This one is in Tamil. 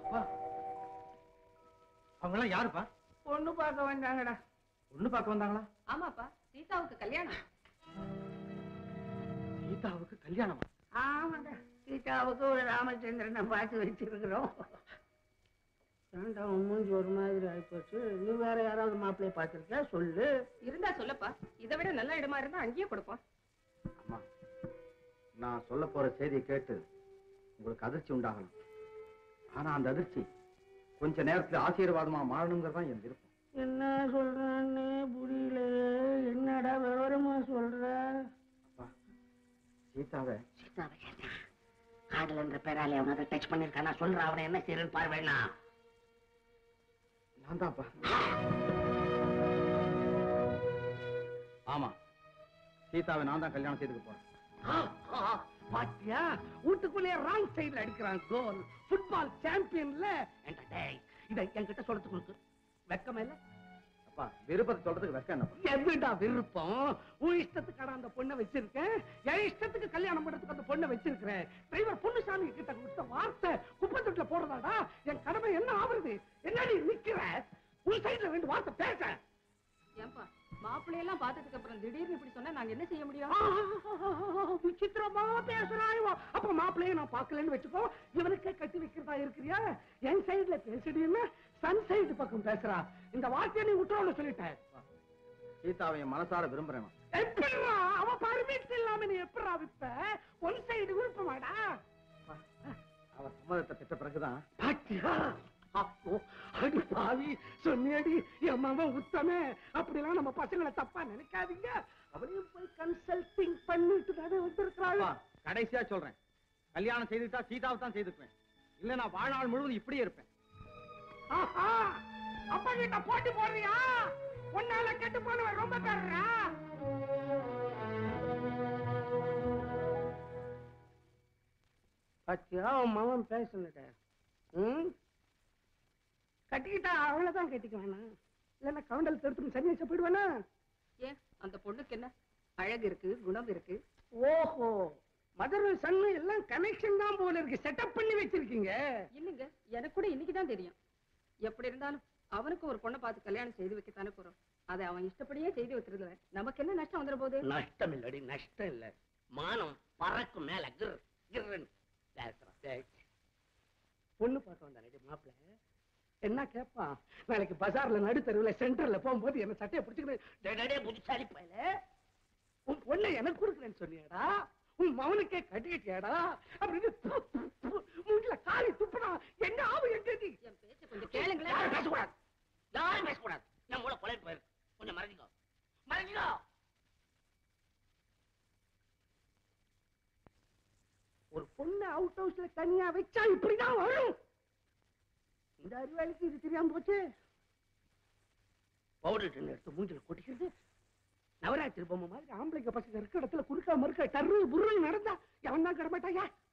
அப்பா அவங்க எல்லாம் யாருப்பா பொண்ணு பார்க்க வந்தாங்கடா ஒண்ணு பார்க்க வந்தாங்களா ஆமாப்பா சீதாவுக்கு கல்யாணம் சீதாவுக்கு கல்யாணமா ஆமாடா சீதாவுக்கு ஒரு ராமச்சந்திரனை பார்த்து வச்சிருக்கிறோம் ஏன்டா உன் மூஞ்சி ஒரு மாதிரி ஆயிப்போச்சு நீ வேற யாராவது மாப்பிள்ளைய பார்த்திருக்கியா சொல்லு இருந்தா சொல்லப்பா இதை விட நல்ல இடமா இருந்தா அங்கேயே கொடுப்போம் அம்மா நான் சொல்ல போற செய்தியை கேட்டு உங்களுக்கு அதிர்ச்சி உண்டாகணும் ஆனா அந்த அதிர்ச்சி கொஞ்ச நேரத்துல ஆசீர்வாதமா மாறணுங்கிறது தான் என் விருப்பம் என்ன சொல்றான்னு புரியல என்னடா விவரமா சொல்ற அப்பா சீதாவை சீதாவை கேட்டேன் காதல்ன்ற பேராலே அவன் அதை டச் பண்ணிருக்கானா சொல்ற அவனை என்ன செய்யறன்னு பார்வைண்ணா நான் தான்ப்பா ஆமா சீதாவை நான் தான் கல்யாணம் செய்துக்க போறேன் பாத்தியா வீட்டுக்குள்ளே ராங் சைடுல அடிக்கிறான் கோல் ஃபுட்பால் சாம்பியன்ல இத என்கிட்ட சொல்றதுக்கு உனக்கு வெக்கமா இல்ல அப்பா விருப்பத்தை சொல்றதுக்கு வெக்கம் என்னப்பா எதுடா விருப்பம் உன் இஷ்டத்துக்கு அந்த பொண்ணை வச்சிருக்கேன் என் இஷ்டத்துக்கு கல்யாணம் பண்றதுக்கு அந்த பொண்ணை வச்சிருக்கிறேன் டிரைவர் பொண்ணுசாமி கிட்ட கொடுத்த வார்த்தை குப்பை தொட்டில போடுறதாடா என் கடமை என்ன ஆவறது என்னடி நிக்கிற உன் சைடுல ரெண்டு வார்த்தை பேச ஏன்பா மாப்பிள்ளையெல்லாம் பார்த்ததுக்கு அப்புறம் திடீர்னு இப்படி சொன்னா நாங்க என்ன செய்ய முடியும் விசித்திரமா பேசுறாயோ அப்ப மாப்பிள்ளைய நான் பாக்கலன்னு வச்சுக்கோ இவனுக்கே கட்டி வைக்கிறதா இருக்கிறியா என் சைடுல பேசுறீன்னு சன் சைடு பக்கம் பேசுறா இந்த வார்த்தையை நீ விட்டுறோம்னு சொல்லிட்டேன் சீதாவை என் மனசார விரும்புறேன் நான். எப்படிடா அவ பர்மிட் இல்லாம நீ எப்படிடா விப்ப ஒன் சைடு விருப்பமாடா அப்பா, அவர் சம்மதத்தை பெற்ற பிறகுதான் பாத்தியா அப்போ அடி பாவி சொன்னியடி என் மாமன் உத்தமே அப்படிலாம் நம்ம பசங்களை தப்பா நினைக்காதீங்க அவளையும் போய் கன்சல்டிங் பண்ணிட்டு தானே வந்திருக்கிறாள் அப்பா, கடைசியா சொல்றேன் கல்யாணம் செய்துட்டா சீதாவை தான் செய்துக்குவேன் இல்ல நான் வாழ்நாள் முழுவதும் இப்படியே இருப்பேன் ஆஹா அப்பா கிட்ட போட்டி போடுறியா உன்னால கெட்டு போனவன் ரொம்ப பேர்றா பாத்தியா உன் மகன் பேசுனத ம் கட்டிக்கிட்டா அவ்வளவுதான் கட்டிக்க வேணாம் இல்லைன்னா கவுண்டல் தடுத்து சன்னியாசம் போயிடுவானா ஏன் அந்த பொண்ணுக்கு என்ன அழகு இருக்கு குணம் இருக்கு ஓஹோ மதர் சன்னு எல்லாம் கனெக்ஷன் தான் போல இருக்கு செட்டப் பண்ணி வச்சிருக்கீங்க இல்லைங்க எனக்கு கூட இன்னைக்கு தான் தெரியும் எப்படி இருந்தாலும் அவனுக்கு ஒரு பொண்ணை பார்த்து கல்யாணம் செய்து வைக்கத்தானே போறோம் அதை அவன் இஷ்டப்படியே செய்து வைக்கிறதுல நமக்கு என்ன நஷ்டம் வந்துட போகுது நஷ்டம் இல்லடி நஷ்டம் இல்ல மானம் பறக்கும் மேல கிர் கிர்ன்னு பேசுறான் டேய். பொண்ணு பார்க்க வந்தானே மாப்பிள்ள என்ன கேட்பான் நாளைக்கு பஜார்ல நடுத்தருவுல சென்டர்ல போகும்போது என்ன சட்டையை பிடிச்சிக்கிட்டு புதுசாலி பயல உன் பொண்ணை எனக்கு கொடுக்குறேன்னு சொன்னியாடா உன் மவனுக்கே கட்டிக்கிட்டியாடா அப்படின்னு து, து, து, மூஞ்சில காலி துப்புனா என்ன ஆகும் எங்க நீ என் பேச்ச கொஞ்சம் கேளுங்களேன் யாரும் பேசக்கூடாது யாரும் பேசக்கூடாது என் மூளை கொலை போயிருக்கு கொஞ்சம் மறைஞ்சிக்கோ மறைஞ்சிக்கோ ஒரு பொண்ணு அவுட் ஹவுஸ்ல தனியா வச்சா இப்படிதான் வரும் இந்த அறிவாளிக்கு இது தெரியாம போச்சு பவுடர் டின் எடுத்து மூஞ்சில கொட்டிக்கிறது நவராத்திரி பொம்மை மாதிரி ஆம்பளைங்க பசங்க இருக்க இடத்துல குறுக்கா மறுக்க டர்ரு புருன்னு நடந்தா எவன் தான் கிடமாட்டாயா